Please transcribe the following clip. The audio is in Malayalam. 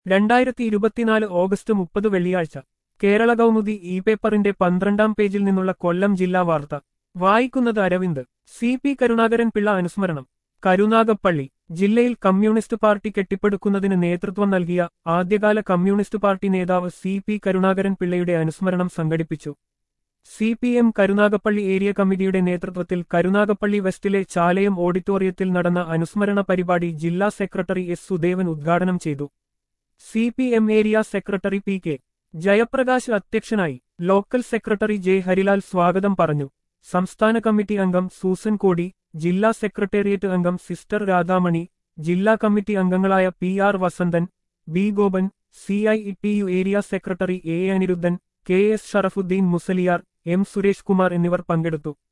രണ്ടായിരത്തി ഇരുപത്തിനാല് ഓഗസ്റ്റ് മുപ്പത് വെള്ളിയാഴ്ച കേരള കൗമുദി ഇ പേപ്പറിന്റെ പന്ത്രണ്ടാം പേജിൽ നിന്നുള്ള കൊല്ലം ജില്ലാ വാർത്ത വായിക്കുന്നത് അരവിന്ദ് സി പി കരുണാകരൻ പിള്ള അനുസ്മരണം കരുനാഗപ്പള്ളി ജില്ലയിൽ കമ്മ്യൂണിസ്റ്റ് പാർട്ടി കെട്ടിപ്പടുക്കുന്നതിന് നേതൃത്വം നൽകിയ ആദ്യകാല കമ്മ്യൂണിസ്റ്റ് പാർട്ടി നേതാവ് സി പി കരുണാകരൻ പിള്ളയുടെ അനുസ്മരണം സംഘടിപ്പിച്ചു C P M Karunagappally area കമ്മിറ്റിയുടെ നേതൃത്വത്തിൽ കരുനാഗപ്പള്ളി വെസ്റ്റിലെ ചാലയം ഓഡിറ്റോറിയത്തിൽ നടന്ന അനുസ്മരണ പരിപാടി ജില്ലാ സെക്രട്ടറി എസ് സുദേവൻ ഉദ്ഘാടനം ചെയ്തു C P M area secretary P K Jayaprakash അധ്യക്ഷനായി ലോക്കൽ സെക്രട്ടറി ജെ ഹരിലാൽ സ്വാഗതം പറഞ്ഞു സംസ്ഥാന കമ്മിറ്റി അംഗം സൂസൻ കോടി ജില്ലാ സെക്രട്ടേറിയറ്റ് അംഗം സിസ്റ്റർ രാധാമണി ജില്ലാ കമ്മിറ്റി അംഗങ്ങളായ P R Vasanthan B Gopan C I T U area secretary A Anirudhan K S Sharafudheen Musaliyar M Suresh Kumar എന്നിവർ പങ്കെടുത്തു